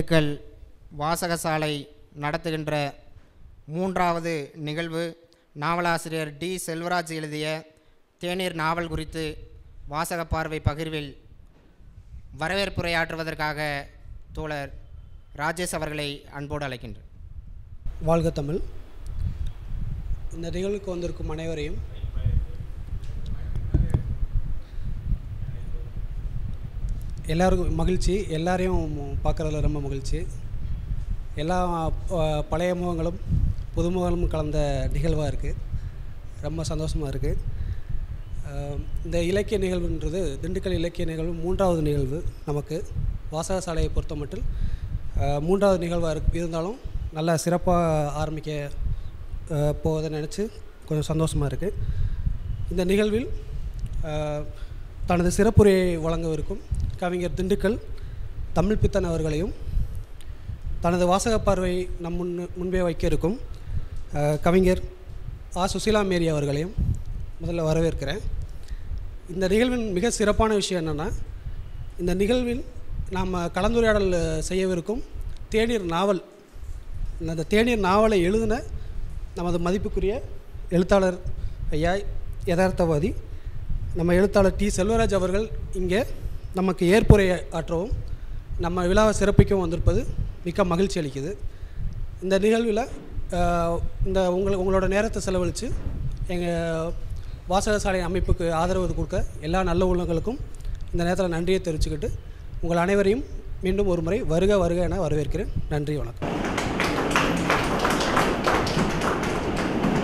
திண்டுக்கல் வாசகசாலை நடத்துகின்ற மூன்றாவது நிகழ்வு நாவலாசிரியர் டி செல்வராஜ் எழுதிய தேநீர் நாவல் குறித்து வாசக பார்வை பகிர்வில் வரவேற்புரையாற்றுவதற்காக தோழர் ராஜேஷ் அவர்களை அன்போடு அழைக்கின்றேன் வாழ்க தமிழ் இந்த நிகழ்வுக்கு வந்திருக்கும் அனைவரையும் எல்லாருக்கும் மகிழ்ச்சி எல்லாரையும் பார்க்குறதுல ரொம்ப மகிழ்ச்சி எல்லா அஹ், பழைய முகங்களும் புதுமுகங்களும் கலந்த நிகழ்வாக இருக்குது ரொம்ப சந்தோஷமாக இருக்குது இந்த இலக்கிய நிகழ்வுன்றது திண்டுக்கல் இலக்கிய நிகழ்வு மூன்றாவது நிகழ்வு நமக்கு வாசகசாலையை பொறுத்த மட்டும் அஹ், மூன்றாவது நிகழ்வாக இருக்கு இருந்தாலும் நல்லா சிறப்பாக ஆரம்பிக்க அஹ், போவதை நினச்சி கொஞ்சம் சந்தோஷமாக இருக்குது இந்த நிகழ்வில் அஹ், தனது சிறப்புரையை வழங்கவிருக்கும் கவிஞர் திண்டுக்கல் தமிழ் பித்தன் அவர்களையும் தனது வாசக பார்வை நம் முன் முன்பே வைக்க இருக்கும் அஹ், கவிஞர் ஆ சுசீலா மேரி அவர்களையும் முதல்ல வரவேற்கிறேன் இந்த நிகழ்வின் மிக சிறப்பான விஷயம் என்னென்னா இந்த நிகழ்வில் நாம் கலந்துரையாடல் செய்யவிருக்கும் தேநீர் நாவல் அந்த தேநீர் நாவலை எழுதின நமது மதிப்புக்குரிய எழுத்தாளர் ஐயா யதார்த்தவாதி நம்ம எழுத்தாளர் டி செல்வராஜ் அவர்கள் இங்கே நமக்கு ஏற்புரை ஆற்றவும் நம்ம விழாவை சிறப்பிக்கவும் வந்திருப்பது மிக்க மகிழ்ச்சி அளிக்குது இந்த நிகழ்வில் ஆஹ், இந்த உங்களை உங்களோட நேரத்தை செலவழித்து எங்கள் வாசகசாலை அமைப்புக்கு ஆதரவு கொடுக்க எல்லா நல்ல உள்ளங்களுக்கும் இந்த நேரத்தில் நன்றியை தெரிவிச்சுக்கிட்டு உங்கள் அனைவரையும் மீண்டும் ஒரு முறை வருக வருக என வரவேற்கிறேன் நன்றி வணக்கம்